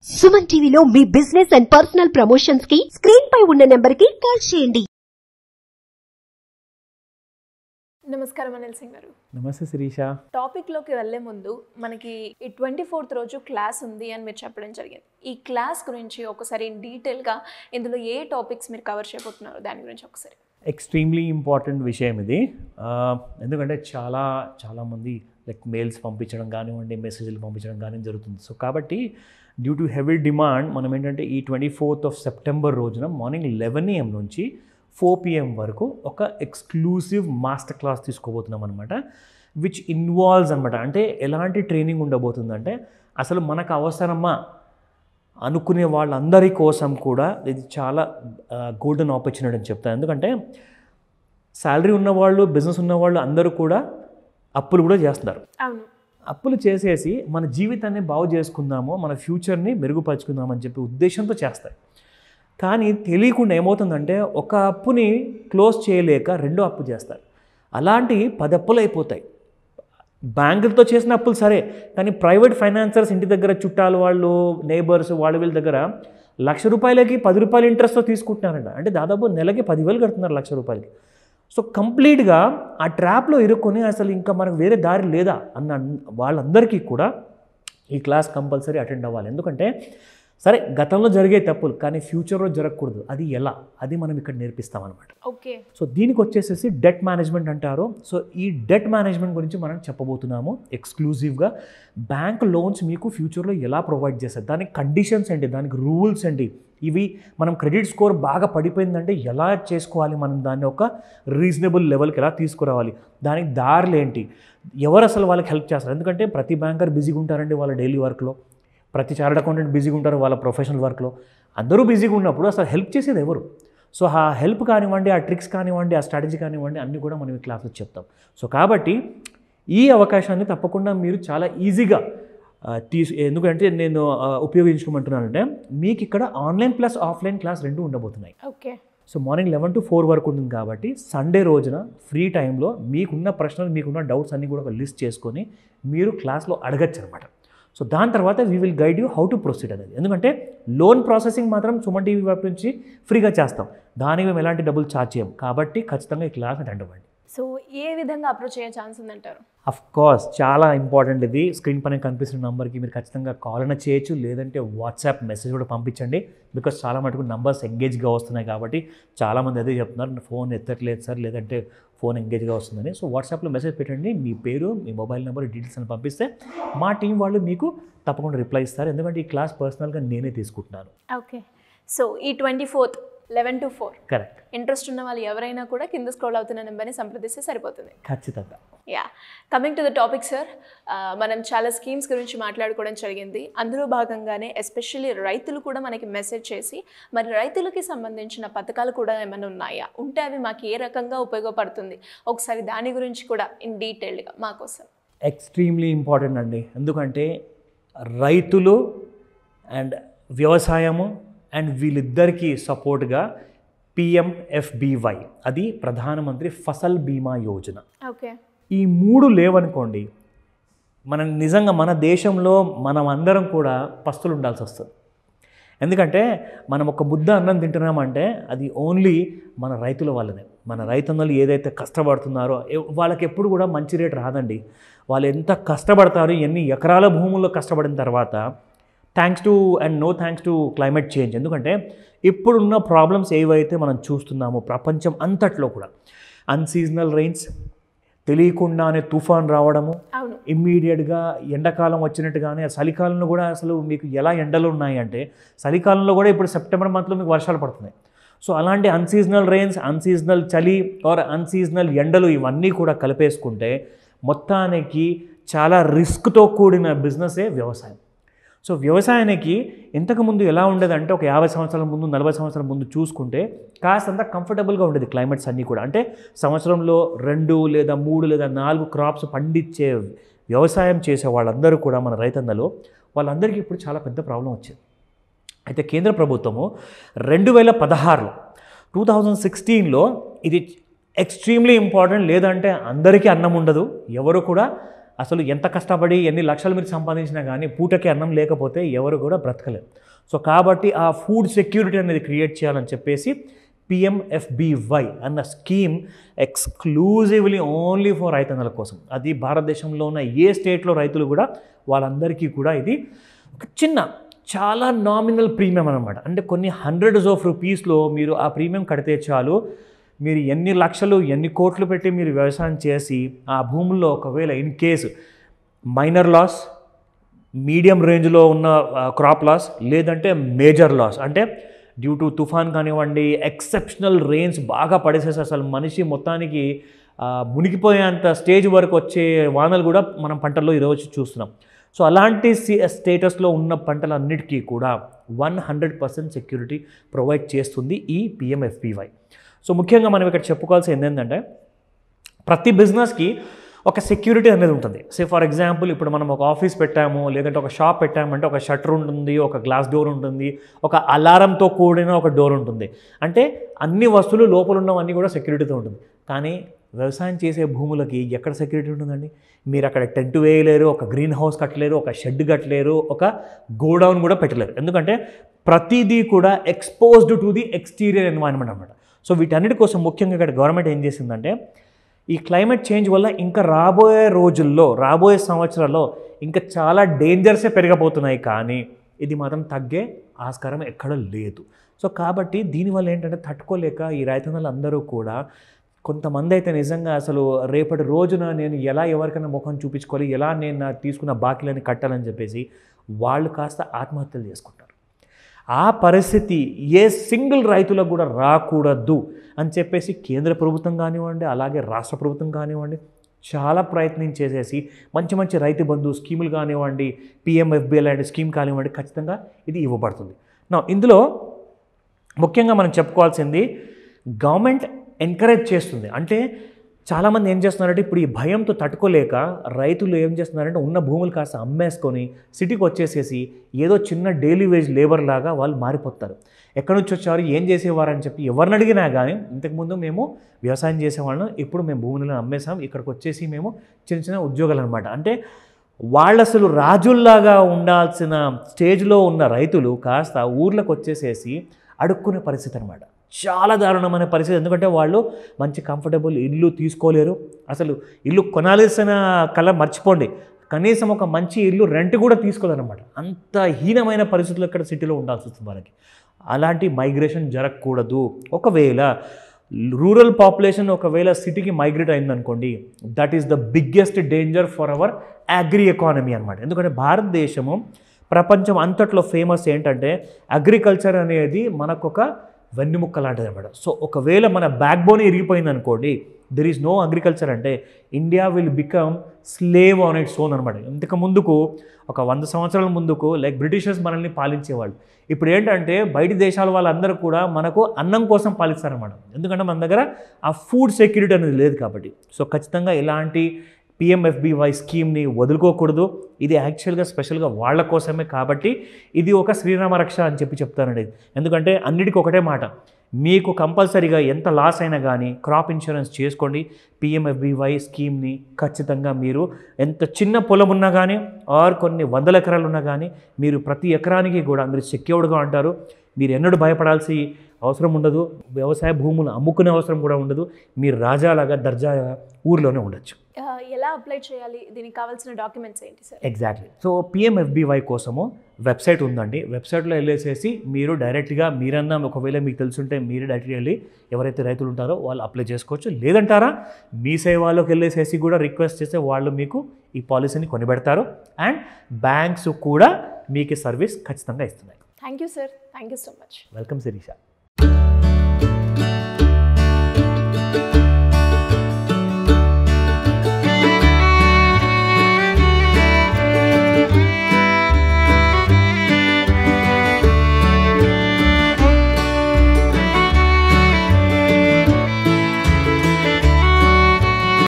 సుమన్ టీవీలో మీ business and personal promotions కి స్క్రీన్ పై ఉన్న నెంబర్ కి కాల్ చేయండి నమస్కారం అనిల్ సింగ్ గారు నమస్తే శిరీష టాపిక్లోకి వెళ్ళే ముందు మనకి ఈ ట్వంటీ ఫోర్త్ రోజు క్లాస్ ఉంది అని మీరు చెప్పడం జరిగింది ఈ క్లాస్ గురించి ఒకసారి డీటెయిల్గా ఇందులో ఏ టాపిక్స్ మీరు కవర్ చేయబోతున్నారు దాని గురించి ఒకసారి ఎక్స్ట్రీమ్లీ ఇంపార్టెంట్ విషయం ఇది ఆ, ఎందుకంటే చాలా చాలామంది లైక్ మెయిల్స్ పంపించడం కానివ్వండి మెసేజ్లు పంపించడం కానీ జరుగుతుంది సో కాబట్టి డ్యూ టు హెవీ డిమాండ్ మనం ఏంటంటే ఈ ట్వంటీ ఫోర్త్ ఆఫ్ సెప్టెంబర్ రోజున మార్నింగ్ లెవెన్ ఏఎం నుంచి ఫోర్ పిఎం వరకు ఒక ఎక్స్క్లూసివ్ మాస్టర్ క్లాస్ తీసుకోబోతున్నాం అనమాట విచ్ ఇన్వాల్వ్స్ అనమాట అంటే ఎలాంటి ట్రైనింగ్ ఉండబోతుందంటే అసలు మనకు అవసరమా అనుకునే వాళ్ళందరి కోసం కూడా ఇది చాలా గోల్డెన్ ఆపర్చునిటీ అని చెప్తాను ఎందుకంటే శాలరీ ఉన్నవాళ్ళు బిజినెస్ ఉన్నవాళ్ళు అందరూ కూడా అప్పులు కూడా చేస్తున్నారు అవును అప్పులు చేసేసి మన జీవితాన్ని బాగు చేసుకుందాము మన ఫ్యూచర్ని మెరుగుపరుచుకుందామని చెప్పి ఉద్దేశంతో చేస్తారు కానీ తెలియకుండా ఏమవుతుందంటే ఒక అప్పుని క్లోజ్ చేయలేక రెండో అప్పు చేస్తారు అలాంటి పది అప్పులు అయిపోతాయి బ్యాంకులతో చేసిన అప్పులు సరే కానీ ప్రైవేట్ ఫైనాన్సర్స్ ఇంటి దగ్గర చుట్టాలు వాళ్ళు నేబర్స్ వాళ్ళ వీళ్ళ దగ్గర లక్ష రూపాయలకి పది రూపాయల ఇంట్రెస్ట్తో తీసుకుంటున్నారంట అంటే దాదాపు నెలకి పదివేలు కడుతున్నారు లక్ష రూపాయలకి సో కంప్లీట్గా ఆ ట్రాప్లో ఇరుక్కొని అసలు ఇంకా మనకు వేరే దారి లేదా అన్న వాళ్ళందరికీ కూడా ఈ క్లాస్ కంపల్సరీ అటెండ్ అవ్వాలి ఎందుకంటే సరే గతంలో జరిగే తప్పులు కానీ ఫ్యూచర్లో జరగకూడదు అది ఎలా అది మనం ఇక్కడ నేర్పిస్తాం అనమాట ఓకే సో దీనికి వచ్చేసేసి డెట్ మేనేజ్మెంట్ అంటారు సో ఈ డెట్ మేనేజ్మెంట్ గురించి మనం చెప్పబోతున్నాము ఎక్స్క్లూజివ్గా బ్యాంక్ లోన్స్ మీకు ఫ్యూచర్లో ఎలా ప్రొవైడ్ చేస్తారు దానికి కండిషన్స్ ఏంటి దానికి రూల్స్ ఏంటి ఇవి మనం క్రెడిట్ స్కోర్ బాగా పడిపోయిందంటే ఎలా చేసుకోవాలి మనం దాన్ని ఒక రీజనబుల్ లెవెల్కి ఎలా తీసుకురావాలి దానికి దారులు ఏంటి ఎవరు అసలు వాళ్ళకి హెల్ప్ చేస్తారు ఎందుకంటే ప్రతి బ్యాంకర్ బిజీగా ఉంటారండి వాళ్ళ డైలీ వర్క్లో ప్రతి చార్ట్ అకౌంటెంట్ బిజీగా ఉంటారు వాళ్ళ ప్రొఫెషనల్ వర్క్లో అందరూ బిజీగా ఉన్నప్పుడు అసలు హెల్ప్ చేసేది ఎవరు సో ఆ హెల్ప్ కానివ్వండి ఆ ట్రిక్స్ కానివ్వండి ఆ స్ట్రాటజీ కానివ్వండి అన్నీ కూడా మనం ఈ క్లాస్లో చెప్తాం సో కాబట్టి ఈ అవకాశాన్ని తప్పకుండా మీరు చాలా ఈజీగా ఆ, తీసు ఎందుకంటే నేను ఆ, ఉపయోగించుకోమంటున్నానంటే మీకు ఇక్కడ ఆన్లైన్ ప్లస్ ఆఫ్లైన్ క్లాస్ రెండు ఉండబోతున్నాయి okay so morning eleven to four వరకు ఉంటుంది కాబట్టి సండే రోజున ఫ్రీ టైంలో మీకున్న ప్రశ్నలు మీకున్న డౌట్స్ అన్నీ కూడా ఒక లిస్ట్ చేసుకొని మీరు క్లాస్లో అడగచ్చు అనమాట సో దాని తర్వాత we will guide you how to proceed అనేది ఎందుకంటే లోన్ ప్రాసెసింగ్ మాత్రం సుమన్ టీవీ వైపు నుంచి ఫ్రీగా చేస్తాం దానికి మేము ఎలాంటి డబ్బులు ఛార్జ్ చేయం కాబట్టి ఖచ్చితంగా ఈ క్లాస్ అటెండ్ అవ్వండి సో ఏ విధంగా అప్రోచ్ అయ్యే ఛాన్స్ ఉందంటారు అఫ్ కోర్స్ చాలా ఇంపార్టెంట్ ఇది స్క్రీన్ పైన కనిపిస్తున్న నెంబర్కి మీరు ఖచ్చితంగా కాల్ అయినా చేయొచ్చు లేదంటే వాట్సాప్ మెసేజ్ కూడా పంపించండి బికాస్ చాలా మటుకు నంబర్స్ ఎంగేజ్గా వస్తున్నాయి కాబట్టి చాలామంది అదే చెప్తున్నారు ఫోన్ ఎత్తట్లేదు సార్ లేదంటే ఫోన్ ఎంగేజ్గా వస్తుందని సో వాట్సాప్లో మెసేజ్ పెట్టండి మీ పేరు మీ మొబైల్ నెంబర్ డీటెయిల్స్ అని పంపిస్తే మా టీం వాళ్ళు మీకు తప్పకుండా రిప్లై ఇస్తారు ఎందుకంటే ఈ క్లాస్ పర్సనల్గా నేనే తీసుకుంటున్నాను ఓకే సో ఈ twenty fourth eleven to four correct interest ఉన్న వాళ్ళు ఎవరైనా కూడా కింద స్క్రోల్ అవుతున్న నెంబర్ని సంప్రదిస్తే సరిపోతుంది ఖచ్చితంగా yeah coming to the topic sir మనం చాలా స్కీమ్స్ గురించి మాట్లాడుకోవడం జరిగింది అందులో భాగంగానే ఎస్పెషల్లీ రైతులు కూడా మనకి మెసేజ్ చేసి మరి రైతులకి సంబంధించిన పథకాలు కూడా ఏమైనా ఉన్నాయా ఉంటే అవి మాకు ఏ రకంగా ఉపయోగపడుతుంది ఒకసారి దాని గురించి కూడా ఇన్ డీటెయిల్డ్గా మా కోసం ఎక్స్ట్రీమ్లీ ఇంపార్టెంట్ అండి ఎందుకంటే రైతులు అండ్ వ్యవసాయము అండ్ వీళ్ళిద్దరికీ సపోర్ట్గా పిఎంఎఫ్బివై అది ప్రధానమంత్రి ఫసల్ బీమా యోజన ఓకే ఈ మూడు లేవనుకోండి మనం నిజంగా మన దేశంలో మనం అందరం కూడా పస్తులు ఉండాల్సి వస్తుంది ఎందుకంటే మనం ఒక ముద్ద అన్నం తింటున్నామంటే అది ఓన్లీ మన రైతుల వల్లనే మన రైతన్నలు ఏదైతే కష్టపడుతున్నారో ఎ- వాళ్ళకి ఎప్పుడు కూడా మంచి రేట్ రాదండి వాళ్ళు ఎంత కష్టపడతారు ఎన్ని ఎకరాల భూముల్లో కష్టపడిన తర్వాత thanks to and no thanks to climate change ఎందుకంటే ఇప్పుడున్న ప్రాబ్లమ్స్ ఏవైతే మనం చూస్తున్నామో ప్రపంచం అంతట్లో కూడా అన్సీజనల్ రైన్స్ తెలియకుండానే తుఫాన్ రావడము అవును ఇమ్మీడియట్గా ఎండాకాలం వచ్చినట్టుగానే చలికాలంలో కూడా అసలు మీకు ఎలా ఎండలు ఉన్నాయి అంటే చలికాలంలో కూడా ఇప్పుడు సెప్టెంబర్ మంత్లో మీకు వర్షాలు పడుతున్నాయి సో అలాంటి అన్సీజనల్ రెయిన్స్ అన్సీజనల్ చలి ఆర్ అన్సీజనల్ ఎండలు ఇవన్నీ కూడా కలిపేసుకుంటే మొత్తానికి చాలా రిస్క్తో కూడిన బిజినెసే వ్యవసాయం సో వ్యవసాయానికి ఇంతకుముందు ఎలా ఉండేదంటే ఒక యాభై సంవత్సరాల ముందు నలభై సంవత్సరాల ముందు చూసుకుంటే కాస్తంత కంఫర్టబుల్గా ఉండేది క్లైమేట్స్ అన్నీ కూడా అంటే సంవత్సరంలో రెండు లేదా మూడు లేదా నాలుగు క్రాప్స్ పండించే వ్యవసాయం చేసే వాళ్ళందరూ కూడా మన రైతన్నలు వాళ్ళందరికీ ఇప్పుడు చాలా పెద్ద ప్రాబ్లం వచ్చింది అయితే కేంద్ర ప్రభుత్వము రెండు వేల పదహారులో టూ థౌజండ్ సిక్స్టీన్లో ఇది ఎక్స్ట్రీమ్లీ ఇంపార్టెంట్ లేదంటే అందరికీ అన్నం ఉండదు ఎవరు కూడా అసలు ఎంత కష్టపడి ఎన్ని లక్షలు మీరు సంపాదించినా కానీ పూటకి అన్నం లేకపోతే ఎవరు కూడా బ్రతకలేరు సో కాబట్టి ఆ ఫుడ్ సెక్యూరిటీ అనేది క్రియేట్ చేయాలని చెప్పేసి పిఎంఎఫ్బివై అన్న స్కీమ్ ఎక్స్క్లూజివ్లీ ఓన్లీ ఫర్ రైతన్నల కోసం అది భారతదేశంలో ఉన్న ఏ స్టేట్లో రైతులు కూడా వాళ్ళందరికీ కూడా ఇది ఒక చిన్న చాలా నామినల్ ప్రీమియం అనమాట అంటే కొన్ని హండ్రెడ్స్ ఆఫ్ రూపీస్లో మీరు ఆ ప్రీమియం కడితే చాలు మీరు ఎన్ని లక్షలు ఎన్ని కోట్లు పెట్టి మీరు వ్యవసాయం చేసి ఆ భూముల్లో ఒకవేళ in case minor loss medium రేంజ్లో ఉన్న క్రాప్ లాస్ లేదంటే మేజర్ లాస్ అంటే డ్యూ టు తుఫాన్ కానివ్వండి ఎక్సెప్షనల్ రెయిన్స్ బాగా పడేసేసి అసలు మనిషి మొత్తానికి ఆ, మునిగిపోయేంత స్టేజ్ వరకు వచ్చే వానలు కూడా మనం పంటల్లో ఈరోజు చూస్తున్నాం సో అలాంటి స్టేటస్లో ఉన్న పంటలన్నిటికీ కూడా one hundred percent security provide చేస్తుంది ఈ పిఎంఎఫ్పివై సో ముఖ్యంగా మనం ఇక్కడ చెప్పుకోవాల్సింది ఏంటంటే ప్రతి బిజినెస్కి ఒక సెక్యూరిటీ అనేది ఉంటుంది సే ఫర్ ఎగ్జాంపుల్ ఇప్పుడు మనం ఒక ఆఫీస్ పెట్టాము లేదంటే ఒక షాప్ పెట్టామంటే ఒక షట్టర్ ఉంటుంది ఒక గ్లాస్ డోర్ ఉంటుంది ఒక అలారంతో కూడిన ఒక డోర్ ఉంటుంది అంటే అన్ని వస్తువులు లోపల ఉన్నవన్నీ కూడా సెక్యూరిటీతో ఉంటుంది కానీ వ్యవసాయం చేసే భూములకి ఎక్కడ సెక్యూరిటీ ఉంటుందండి మీరు అక్కడ టెంట్ వేయలేరు ఒక గ్రీన్ హౌస్ కట్టలేరు ఒక షెడ్ కట్టలేరు ఒక గోడౌన్ కూడా పెట్టలేరు ఎందుకంటే ప్రతిదీ కూడా exposed to the exterior environment అనమాట సో వీటన్నిటి కోసం ముఖ్యంగా ఇక్కడ గవర్నమెంట్ ఏం చేసిందంటే ఈ క్లైమేట్ చేంజ్ వల్ల ఇంకా రాబోయే రోజుల్లో రాబోయే సంవత్సరాల్లో ఇంకా చాలా డేంజర్సే పెరగబోతున్నాయి కానీ ఇది మాత్రం తగ్గే ఆస్కారం ఎక్కడ లేదు సో కాబట్టి దీనివల్ల ఏంటంటే తట్టుకోలేక ఈ రైతన్నలు అందరూ కూడా కొంతమంది అయితే నిజంగా అసలు రేపటి రోజున నేను ఎలా ఎవరికైనా ముఖం చూపించుకోవాలి ఎలా నేను నా తీసుకున్న బాకీలని కట్టాలని చెప్పేసి వాళ్ళు కాస్త ఆత్మహత్యలు చేసుకుంటారు ఆ పరిస్థితి ఏ సింగిల్ రైతులకు కూడా రాకూడదు అని చెప్పేసి కేంద్ర ప్రభుత్వం కానివ్వండి అలాగే రాష్ట్ర ప్రభుత్వం కానివ్వండి చాలా ప్రయత్నం చేసేసి మంచి మంచి రైతు బంధు స్కీములు కానివ్వండి పిఎంఎఫ్బి లాంటి స్కీమ్ కానివ్వండి ఖచ్చితంగా ఇది ఇవ్వబడుతుంది నా ఇందులో ముఖ్యంగా మనం చెప్పుకోవాల్సింది గవర్నమెంట్ ఎంకరేజ్ చేస్తుంది అంటే చాలామంది ఏం చేస్తున్నారంటే ఇప్పుడు ఈ భయంతో తట్టుకోలేక రైతులు ఏం చేస్తున్నారంటే ఉన్న భూములు కాస్త అమ్మేసుకొని సిటీకి వచ్చేసేసి ఏదో చిన్న డైలీ వేజ్ లేబర్ లాగా వాళ్ళు మారిపోతారు ఎక్కడి నుంచి వచ్చారు ఏం చేసేవారు అని చెప్పి ఎవరిని అడిగినా కానీ ఇంతకుముందు మేము వ్యవసాయం చేసేవాళ్ళం ఇప్పుడు మేము భూములను అమ్మేసాం ఇక్కడికి వచ్చేసి మేము చిన్న చిన్న ఉద్యోగాలు అనమాట అంటే వాళ్ళు అసలు రాజుల్లాగా ఉండాల్సిన స్టేజ్లో ఉన్న రైతులు కాస్త ఊర్లకు వచ్చేసేసి అడుక్కునే పరిస్థితి అనమాట చాలా దారుణమైన పరిస్థితి ఎందుకంటే వాళ్ళు మంచి కంఫర్టబుల్ ఇల్లు తీసుకోలేరు అసలు ఇల్లు కొనాల్సిన కళ మర్చిపోండి కనీసం ఒక మంచి ఇల్లు రెంట్ కూడా తీసుకోలేరన్నమాట అంత హీనమైన పరిస్థితులు ఇక్కడ సిటీలో ఉండాల్సి వస్తుంది వాళ్ళకి అలాంటి మైగ్రేషన్ జరగకూడదు ఒకవేళ రూరల్ పాపులేషన్ ఒకవేళ సిటీకి మైగ్రేట్ అయిందనుకోండి that is the biggest danger for our agri economy అనమాట ఎందుకంటే భారతదేశము ప్రపంచం అంతట్లో ఫేమస్ ఏంటంటే అగ్రికల్చర్ అనేది మనకొక వెన్నుముక్క లాంటిది అనమాట సో ఒకవేళ మన బ్యాక్ బోన్ ఇరిగిపోయింది అనుకోండి దెర్ ఈజ్ నో అగ్రికల్చర్ అంటే India will become slave on its own అనమాట ఇంతకు ముందుకు ఒక వంద సంవత్సరాల ముందుకు లైక్ బ్రిటిషర్స్ మనల్ని పాలించేవాళ్ళు ఇప్పుడు ఏంటంటే బయట దేశాల వాళ్ళందరూ కూడా మనకు అన్నం కోసం పాలిస్తారన్నమాట ఎందుకంటే మన దగ్గర ఆ ఫుడ్ సెక్యూరిటీ అనేది లేదు కాబట్టి సో ఖచ్చితంగా ఇలాంటి పిఎంఎఫ్బివై స్కీమ్ని వదులుకోకూడదు ఇది యాక్చువల్గా స్పెషల్గా వాళ్ళ కోసమే కాబట్టి ఇది ఒక శ్రీరామ రక్ష అని చెప్పి చెప్తానండి ఎందుకంటే అన్నిటికీ ఒకటే మాట మీకు కంపల్సరీగా ఎంత లాస్ అయినా కానీ క్రాప్ ఇన్సూరెన్స్ చేసుకోండి పిఎంఎఫ్బివై స్కీమ్ని ఖచ్చితంగా మీరు ఎంత చిన్న పొలం ఉన్నా కానీ ఆర్ కొన్ని వందల ఎకరాలు ఉన్నా కానీ మీరు ప్రతి ఎకరానికి కూడా మీరు సెక్యూర్డ్గా ఉంటారు మీరు ఎన్నడూ భయపడాల్సి అవసరం ఉండదు వ్యవసాయ భూములు అమ్ముకునే అవసరం కూడా ఉండదు మీరు రాజాలాగా దర్జాగా ఊర్లోనే ఉండొచ్చు ఆ, ఎలా అప్లై చేయాలి దీనికి కావాల్సిన డాక్యుమెంట్స్ ఏంటి సార్ ఎగ్జాక్ట్లీ సో పిఎంఎఫ్బివై కోసము వెబ్సైట్ ఉందండి వెబ్సైట్లో వెళ్ళేసేసి మీరు డైరెక్ట్గా మీరన్నా ఒకవేళ మీకు తెలుసుంటే మీరు డైరెక్ట్గా వెళ్ళి ఎవరైతే రైతులు ఉంటారో వాళ్ళు అప్లై చేసుకోవచ్చు లేదంటారా మీ సేవలోకి వెళ్ళేసేసి కూడా రిక్వెస్ట్ చేస్తే వాళ్ళు మీకు ఈ పాలసీని కొనిపెడతారు అండ్ బ్యాంక్స్ కూడా మీకు ఈ సర్వీస్ ఖచ్చితంగా ఇస్తున్నాయి thank you sir thank you so much welcome Sirisha